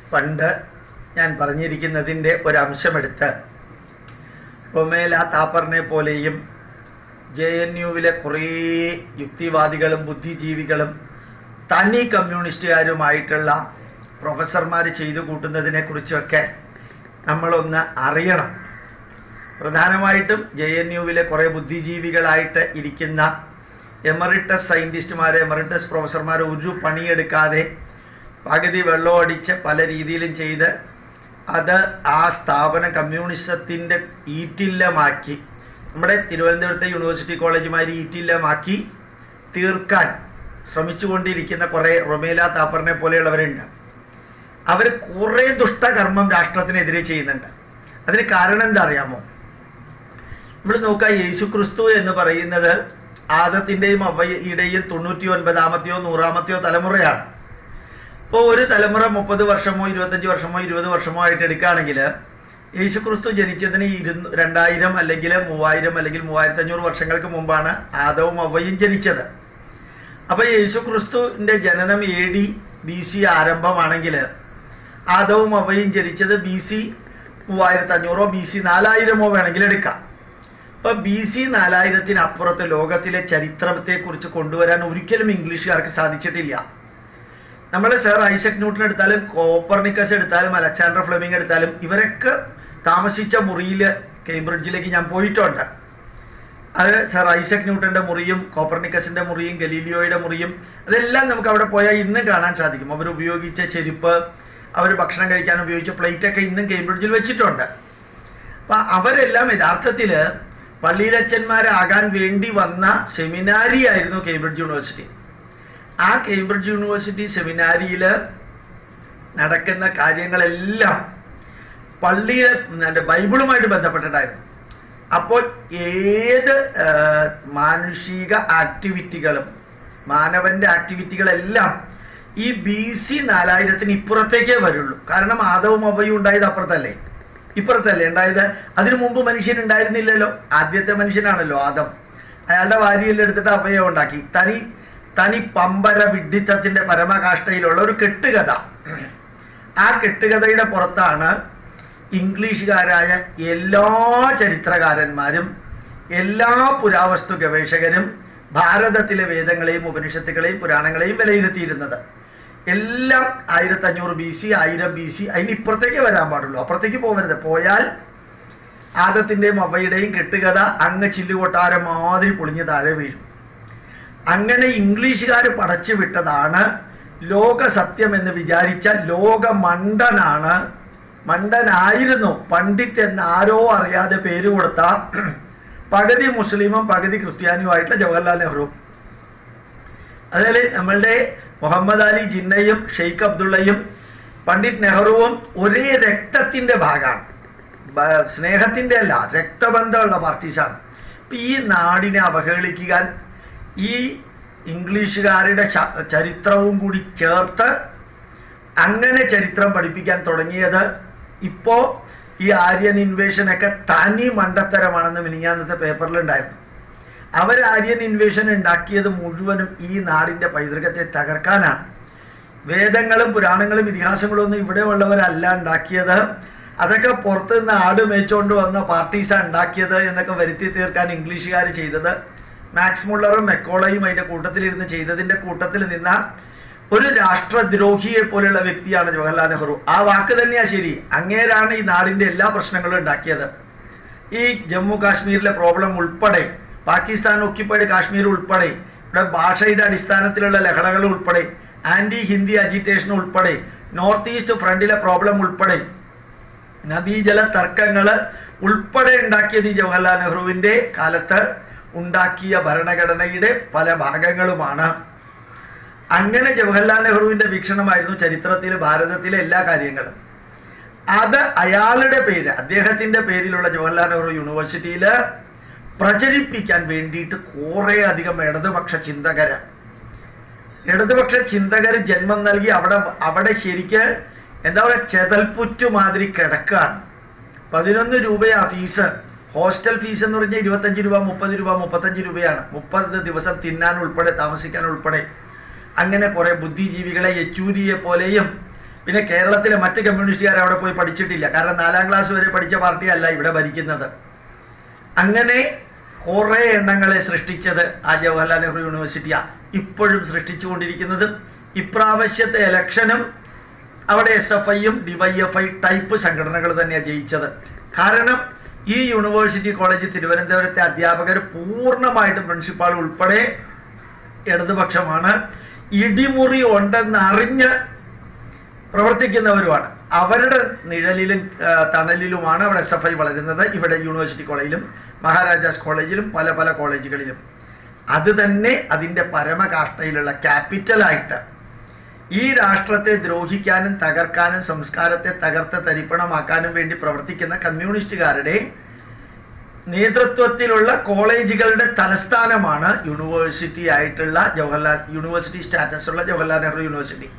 പണ്ട് ഞാൻ പറഞ്ഞിരിക്കുന്നതിൻ്റെ ഒരംശമെടുത്ത് റൊമേല താപ്പറിനെ പോലെയും ജെ എൻ യുവിലെ കുറേ യുക്തിവാദികളും ബുദ്ധിജീവികളും തനി കമ്മ്യൂണിസ്റ്റുകാരുമായിട്ടുള്ള പ്രൊഫസർമാർ ചെയ്തു കൂട്ടുന്നതിനെ കുറിച്ചൊക്കെ നമ്മളൊന്ന് അറിയണം പ്രധാനമായിട്ടും ജെ എൻ യുവിലെ കുറേ ബുദ്ധിജീവികളായിട്ട് ഇരിക്കുന്ന എമറിറ്റസ് സയൻറ്റിസ്റ്റുമാർ എമറിറ്റസ് പ്രൊഫസർമാർ ഒരു പണിയെടുക്കാതെ പകുതി വെള്ളമടിച്ച് പല രീതിയിലും ചെയ്ത് അത് ആ സ്ഥാപനം കമ്മ്യൂണിസത്തിൻ്റെ ഈറ്റില്ലമാക്കി നമ്മുടെ തിരുവനന്തപുരത്തെ യൂണിവേഴ്സിറ്റി കോളേജുമാരി ഈറ്റില്ലമാക്കി തീർക്കാൻ ശ്രമിച്ചുകൊണ്ടിരിക്കുന്ന കുറേ റൊമേല താപ്പറിനെ പോലെയുള്ളവരുണ്ട് അവർ കുറേ ദുഷ്ടകർമ്മം രാഷ്ട്രത്തിനെതിരെ ചെയ്യുന്നുണ്ട് അതിന് കാരണം എന്താ അറിയാമോ നമ്മൾ നോക്കുക യേശു ക്രിസ്തു എന്ന് പറയുന്നത് ആദത്തിൻ്റെയും അവയുടെയും തൊണ്ണൂറ്റി ഒൻപതാമത്തെയോ നൂറാമത്തെയോ തലമുറയാണ് ഇപ്പോൾ ഒരു തലമുറ മുപ്പത് വർഷമോ ഇരുപത്തഞ്ച് വർഷമോ ഇരുപത് വർഷമോ ആയിട്ട് എടുക്കുകയാണെങ്കിൽ യേശു ക്രിസ്തു ജനിച്ചതിന് ഇരുന്ന് രണ്ടായിരം അല്ലെങ്കിൽ മൂവായിരം അല്ലെങ്കിൽ മൂവായിരത്തി അഞ്ഞൂറ് വർഷങ്ങൾക്ക് മുമ്പാണ് ആദവും അവയും ജനിച്ചത് അപ്പൊ യേശു ക്രിസ്തുവിന്റെ ജനനം എ ഡി ബി സി ആരംഭമാണെങ്കിൽ ആദവും അവയും ജനിച്ചത് ബി സി മൂവായിരത്തി അഞ്ഞൂറോ ബി സി നാലായിരമോ വേണമെങ്കിൽ എടുക്കാം അപ്പൊ ബി സി നാലായിരത്തിനപ്പുറത്ത് ലോകത്തിലെ ചരിത്രത്തെക്കുറിച്ച് കൊണ്ടുവരാൻ ഒരിക്കലും ഇംഗ്ലീഷുകാർക്ക് സാധിച്ചിട്ടില്ല നമ്മൾ സർ ഐസക് ന്യൂട്ടൺ എടുത്താലും കോപ്പർണിക്കസ് എടുത്താലും അലക്സാണ്ടർ ഫ്ലെമിംഗ് എടുത്താലും ഇവരൊക്കെ താമസിച്ച മുറിയിൽ കേംബ്രിഡ്ജിലേക്ക് ഞാൻ പോയിട്ടുണ്ട് അത് സർ ഐസക് ന്യൂട്ടന്റെ മുറിയും കോപ്പർണിക്കസിന്റെ മുറിയും ഗലീലിയോയുടെ മുറിയും അതെല്ലാം നമുക്ക് അവിടെ പോയാൽ ഇന്ന് കാണാൻ സാധിക്കും അവർ ഉപയോഗിച്ച ചെരുപ്പ് അവർ ഭക്ഷണം കഴിക്കാൻ ഉപയോഗിച്ച പ്ലേറ്റ് ഒക്കെ ഇന്നും കേംബ്രിഡ്ജിൽ വെച്ചിട്ടുണ്ട് അപ്പൊ അവരെല്ലാം യഥാർത്ഥത്തിൽ പള്ളിയിലച്ചന്മാരാകാൻ വേണ്ടി വന്ന സെമിനാരി ആയിരുന്നു കേംബ്രിഡ്ജ് യൂണിവേഴ്സിറ്റി ആ കേംബ്രിഡ്ജ് യൂണിവേഴ്സിറ്റി സെമിനാരിയിൽ നടക്കുന്ന കാര്യങ്ങളെല്ലാം പള്ളിയെ മറ്റേ ബൈബിളുമായിട്ട് ബന്ധപ്പെട്ടിട്ടായിരുന്നു അപ്പോൾ ഏത് ആ, മാനുഷിക ആക്ടിവിറ്റികളും മാനവന്റെ ആക്ടിവിറ്റികളെല്ലാം ഈ ബി സി നാലായിരത്തിന് ഇപ്പുറത്തേക്കേ വരുള്ളൂ കാരണം ആദവും അവയും ഉണ്ടായത് അപ്പുറത്തല്ലേ ഇപ്പുറത്തല്ലേ ഉണ്ടായത് അതിനു മുമ്പ് മനുഷ്യൻ ഉണ്ടായിരുന്നില്ലല്ലോ ആദ്യത്തെ മനുഷ്യനാണല്ലോ ആദം അയാളുടെ വാരിയിൽ എടുത്തിട്ട് അവയെ ഉണ്ടാക്കി തനി തനി പമ്പര വിഡ്ഢിത്തത്തിന്റെ പരമകാഷ്ഠയിലുള്ള ഒരു കെട്ടുകഥ ആ കെട്ടുകഥയുടെ പുറത്താണ് ഇംഗ്ലീഷുകാരായ എല്ലാ ചരിത്രകാരന്മാരും എല്ലാ പുരാവസ്തു ഗവേഷകരും ഭാരതത്തിലെ വേദങ്ങളെയും ഉപനിഷത്തുകളെയും പുരാണങ്ങളെയും വിലയിരുത്തിയിരുന്നത് എല്ലാം ആയിരത്തി അഞ്ഞൂറ് ബി സി ആയിരം ബി സി അതിന് ഇപ്പുറത്തേക്ക് വരാൻ പാടുള്ളൂ അപ്പുറത്തേക്ക് പോകരുത് പോയാൽ ആദത്തിന്റെയും അവയുടെയും കെട്ടുകഥ അങ്ങ് ചില്ലുകൊട്ടാരം മാതിരി പൊളിഞ്ഞ് താഴെ വീഴും അങ്ങനെ ഇംഗ്ലീഷുകാർ പടച്ചു വിട്ടതാണ് ലോക സത്യം എന്ന് വിചാരിച്ച ലോക മണ്ടനാണ് മണ്ടനായിരുന്നു പണ്ഡിറ്റ് എന്ന് ആരോ അറിയാതെ പേര് കൊടുത്ത പകുതി മുസ്ലിമും പകുതി ക്രിസ്ത്യാനിയുമായിട്ടുള്ള ജവഹർലാൽ നെഹ്റു അതേപോലെ നമ്മളുടെ മുഹമ്മദ് അലി ജിന്നയും ഷെയ്ഖ് അബ്ദുള്ളയും പണ്ഡിറ്റ് നെഹ്റുവും ഒരേ രക്തത്തിന്റെ ഭാഗമാണ് ബ- സ്നേഹത്തിന്റെ അല്ല രക്തബന്ധമുള്ള പാർട്ടീസാണ് അപ്പൊ ഈ നാടിനെ അവഹേളിക്കുക ഈ ഇംഗ്ലീഷുകാരുടെ ശ- ചരിത്രവും കൂടി ചേർത്ത് അങ്ങനെ ചരിത്രം പഠിപ്പിക്കാൻ തുടങ്ങിയത് ഇപ്പോ ഈ ആര്യൻ ഇൻവേഷൻ ഒക്കെ തനി മണ്ടത്തരമാണെന്ന് മിനിഞ്ഞാന്നത്തെ പേപ്പറിലുണ്ടായിരുന്നു അവർ ആര്യൻ ഇൻവേഷൻ ഉണ്ടാക്കിയത് മുഴുവനും ഈ നാടിന്റെ പൈതൃകത്തെ തകർക്കാനാണ് വേദങ്ങളും പുരാണങ്ങളും ഇതിഹാസങ്ങളും ഒന്നും ഇവിടെ ഉള്ളവരല്ല ഉണ്ടാക്കിയത് അതൊക്കെ പുറത്തു നിന്ന് ആട് മേച്ചുകൊണ്ട് വന്ന പാർട്ടീസാണ് ഉണ്ടാക്കിയത് എന്നൊക്കെ വരുത്തി തീർക്കാൻ ഇംഗ്ലീഷുകാർ ചെയ്തത് മാക്സ് മുള്ളറും മെക്കോളയും അതിന്റെ കൂട്ടത്തിലിരുന്ന് ചെയ്തതിന്റെ കൂട്ടത്തിൽ നിന്ന ഒരു രാഷ്ട്രദ്രോഹിയെ പോലെയുള്ള വ്യക്തിയാണ് ജവഹർലാൽ നെഹ്റു ആ വാക്ക് തന്നെയാ ശരി അങ്ങേരാണ് ഈ നാടിന്റെ എല്ലാ പ്രശ്നങ്ങളും ഉണ്ടാക്കിയത് ഈ ജമ്മു കാശ്മീരിലെ പ്രോബ്ലം ഉൾപ്പെടെ പാകിസ്ഥാൻ ഒക്യുപ്പൈഡ് കാശ്മീർ ഉൾപ്പെടെ ഇവിടെ ഭാഷയുടെ അടിസ്ഥാനത്തിലുള്ള ലഹളകൾ ഉൾപ്പെടെ ആന്റി ഹിന്ദി അജിറ്റേഷൻ ഉൾപ്പെടെ നോർത്ത് ഈസ്റ്റ് ഫ്രണ്ടിലെ പ്രോബ്ലം ഉൾപ്പെടെ നദീജല തർക്കങ്ങൾ ഉൾപ്പെടെ ഉണ്ടാക്കിയത് ഈ ജവഹർലാൽ നെഹ്റുവിന്റെ കാലത്ത് ഉണ്ടാക്കിയ ഭരണഘടനയുടെ പല ഭാഗങ്ങളുമാണ് അങ്ങനെ ജവഹർലാൽ നെഹ്റുവിന്റെ വീക്ഷണമായിരുന്നു ചരിത്രത്തിൽ ഭാരതത്തിലെ എല്ലാ കാര്യങ്ങളും അത് അയാളുടെ പേര് അദ്ദേഹത്തിന്റെ പേരിലുള്ള ജവഹർലാൽ നെഹ്റു യൂണിവേഴ്സിറ്റിയിൽ പ്രചരിപ്പിക്കാൻ വേണ്ടിയിട്ട് കുറെ അധികം ഇടതുപക്ഷ ചിന്തകര് ഇടതുപക്ഷ ചിന്തകർ ജന്മം നൽകി അവിടെ അവിടെ ശരിക്ക് എന്താ പറയുക ചെതൽപ്പുറ്റു മാതിരി കിടക്കാണ് പതിനൊന്ന് രൂപയാ ഫീസ് ഹോസ്റ്റൽ ഫീസ് എന്ന് പറഞ്ഞാൽ ഇരുപത്തഞ്ച് രൂപ മുപ്പത് രൂപ മുപ്പത്തഞ്ച് രൂപയാണ് മുപ്പത് ദിവസം തിന്നാൻ ഉൾപ്പെടെ താമസിക്കാൻ ഉൾപ്പെടെ അങ്ങനെ കുറെ ബുദ്ധിജീവികളെ യെച്ചൂരിയെ പോലെയും പിന്നെ കേരളത്തിലെ മറ്റ് കമ്മ്യൂണിസ്റ്റുകാർ അവിടെ പോയി പഠിച്ചിട്ടില്ല കാരണം നാലാം ക്ലാസ് വരെ പഠിച്ച പാർട്ടിയല്ല ഇവിടെ ഭരിക്കുന്നത് അങ്ങനെ കുറെ എണ്ണങ്ങളെ സൃഷ്ടിച്ചത് ആ ജവഹർലാൽ നെഹ്റു യൂണിവേഴ്സിറ്റിയാ ഇപ്പോഴും സൃഷ്ടിച്ചുകൊണ്ടിരിക്കുന്നതും ഇപ്രാവശ്യത്തെ ഇലക്ഷനും അവിടെ എസ് എഫ് ഐയും ഡിവൈഎഫ്ഐ ടൈപ്പ് സംഘടനകൾ തന്നെയാണ് ജയിച്ചത് കാരണം ഈ യൂണിവേഴ്സിറ്റി കോളേജ് തിരുവനന്തപുരത്തെ അധ്യാപകർ പൂർണ്ണമായിട്ടും പ്രിൻസിപ്പാൾ ഉൾപ്പെടെ ഇടതുപക്ഷമാണ് ഇടിമുറി ഉണ്ടെന്ന് അറിഞ്ഞ് പ്രവർത്തിക്കുന്നവരുമാണ് അവരുടെ നിഴലിലും ആ, തണലിലുമാണ് അവിടെ എസ് എഫ് ഐ വളരുന്നത് ഇവിടെ യൂണിവേഴ്സിറ്റി കോളേജിലും മഹാരാജാസ് കോളേജിലും പല പല കോളേജുകളിലും അത് തന്നെ അതിൻ്റെ പരമകാഷ്ഠയിലുള്ള ക്യാപിറ്റലായിട്ട് ഈ രാഷ്ട്രത്തെ ദ്രോഹിക്കാനും തകർക്കാനും സംസ്കാരത്തെ തകർത്ത് തരിപ്പണമാക്കാനും വേണ്ടി പ്രവർത്തിക്കുന്ന കമ്മ്യൂണിസ്റ്റുകാരുടെ നേതൃത്വത്തിലുള്ള കോളേജുകളുടെ തലസ്ഥാനമാണ് യൂണിവേഴ്സിറ്റി ആയിട്ടുള്ള ജവഹർലാൽ യൂണിവേഴ്സിറ്റി സ്റ്റാറ്റസ് ഉള്ള ജവഹർലാൽ നെഹ്റു യൂണിവേഴ്സിറ്റി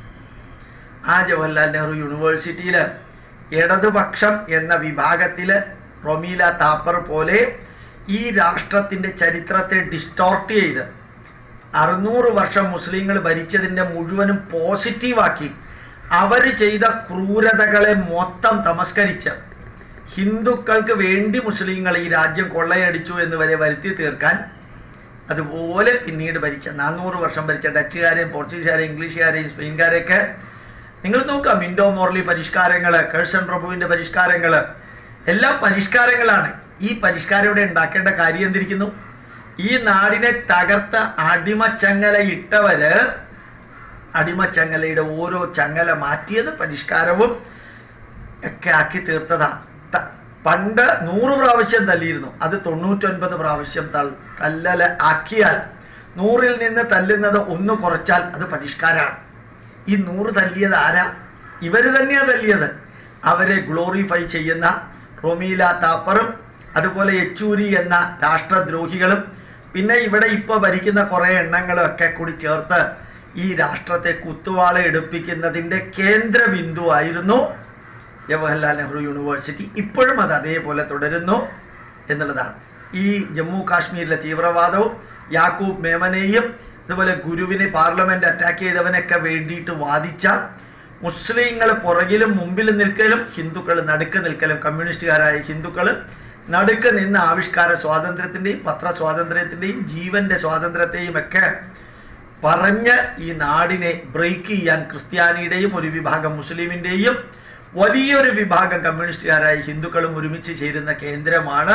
ആ ജവഹർലാൽ നെഹ്റു യൂണിവേഴ്സിറ്റിയിൽ ഇടതുപക്ഷം എന്ന വിഭാഗത്തിൽ റൊമീല താപ്പർ പോലെ ഈ രാഷ്ട്രത്തിന്റെ ചരിത്രത്തെ ഡിസ്റ്റോർട്ട് ചെയ്ത് അറുന്നൂറ് വർഷം മുസ്ലിങ്ങൾ ഭരിച്ചതിന്റെ മുഴുവനും പോസിറ്റീവാക്കി അവർ ചെയ്ത ക്രൂരതകളെ മൊത്തം തമസ്കരിച്ച് ഹിന്ദുക്കൾക്ക് വേണ്ടി മുസ്ലിങ്ങൾ ഈ രാജ്യം കൊള്ളയടിച്ചു എന്ന് വരെ വരുത്തി തീർക്കാൻ അതുപോലെ പിന്നീട് ഭരിച്ച നാനൂറ് വർഷം ഭരിച്ച ഡച്ചുകാരെയും പോർച്ചുഗീസുകാരെയും ഇംഗ്ലീഷുകാരെയും സ്പെയിൻകാരെയൊക്കെ നിങ്ങൾ നോക്കാം മിൻഡോ മോർലി പരിഷ്കാരങ്ങൾ കേഴ്സൺ പ്രഭുവിന്റെ പരിഷ്കാരങ്ങൾ എല്ലാം പരിഷ്കാരങ്ങളാണ് ഈ പരിഷ്കാരം ഇവിടെ ഉണ്ടാക്കേണ്ട കാര്യം എന്തിരിക്കുന്നു ഈ നാടിനെ തകർത്ത അടിമച്ചങ്ങല ഇട്ടവര് അടിമച്ചങ്ങലയുടെ ഓരോ ചങ്ങല മാറ്റിയത് പരിഷ്കാരവും ഒക്കെ ആക്കി തീർത്തതാ ത- പണ്ട് നൂറ് പ്രാവശ്യം തല്ലിയിരുന്നു അത് തൊണ്ണൂറ്റൊൻപത് പ്രാവശ്യം തൾ- തല്ലല ആക്കിയാൽ നൂറിൽ നിന്ന് തല്ലുന്നത് ഒന്ന് കുറച്ചാൽ അത് പരിഷ്കാരമാണ് ഈ നൂറ് തല്ലിയത് ആരാ ഇവര് തന്നെയാ തല്ലിയത് അവരെ ഗ്ലോറിഫൈ ചെയ്യുന്ന റൊമീല താപ്പറും അതുപോലെ യെച്ചൂരി എന്ന രാഷ്ട്രദ്രോഹികളും പിന്നെ ഇവിടെ ഇപ്പൊ ഭരിക്കുന്ന കുറെ എണ്ണങ്ങളും ഒക്കെ കൂടി ചേർത്ത് ഈ രാഷ്ട്രത്തെ കുത്തുവാള എടുപ്പിക്കുന്നതിന്റെ കേന്ദ്ര ബിന്ദുവായിരുന്നു ജവഹർലാൽ നെഹ്റു യൂണിവേഴ്സിറ്റി ഇപ്പോഴും അത് അതേപോലെ തുടരുന്നു എന്നുള്ളതാണ് ഈ ജമ്മു കാശ്മീരിലെ തീവ്രവാദവും യാക്കൂബ് മേമനെയും അതുപോലെ ഗുരുവിനെ പാർലമെന്റ് അറ്റാക്ക് ചെയ്തവനൊക്കെ വേണ്ടിയിട്ട് വാദിച്ച മുസ്ലിങ്ങൾ പുറകിലും മുമ്പിലും നിൽക്കലും ഹിന്ദുക്കൾ നടുക്ക് നിൽക്കലും കമ്മ്യൂണിസ്റ്റുകാരായ ഹിന്ദുക്കൾ നടുക്ക് നിന്ന് ആവിഷ്കാര സ്വാതന്ത്ര്യത്തിന്റെയും പത്ര സ്വാതന്ത്ര്യത്തിന്റെയും ജീവന്റെ സ്വാതന്ത്ര്യത്തെയും ഒക്കെ പറഞ്ഞ് ഈ നാടിനെ ബ്രേക്ക് ചെയ്യാൻ ക്രിസ്ത്യാനിയുടെയും ഒരു വിഭാഗം മുസ്ലിമിന്റെയും വലിയൊരു വിഭാഗം കമ്മ്യൂണിസ്റ്റുകാരായ ഹിന്ദുക്കളും ഒരുമിച്ച് ചേരുന്ന കേന്ദ്രമാണ്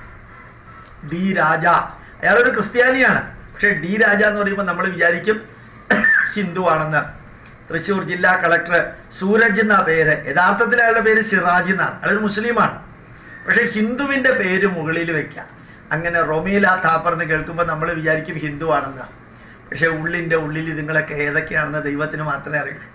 ഡി രാജ അയാളൊരു ക്രിസ്ത്യാനിയാണ് പക്ഷെ ഡി രാജ എന്ന് പറയുമ്പോൾ നമ്മൾ വിചാരിക്കും ഹിന്ദുവാണെന്ന് തൃശ്ശൂർ ജില്ലാ കളക്ടർ സൂരജ് എന്ന പേര് യഥാർത്ഥത്തിൽ അയാളുടെ പേര് സിറാജ് എന്നാണ് അയാളൊരു മുസ്ലിമാണ് പക്ഷെ ഹിന്ദുവിന്റെ പേര് മുകളിൽ വെക്കാം അങ്ങനെ റൊമീല താപ്പർന്ന് കേൾക്കുമ്പോൾ നമ്മൾ വിചാരിക്കും ഹിന്ദുവാണെന്ന് പക്ഷെ ഉള്ളിന്റെ ഉള്ളിൽ ഇതുങ്ങളൊക്കെ ഏതൊക്കെയാണെന്ന് ദൈവത്തിന് മാത്രമേ അറിയൂ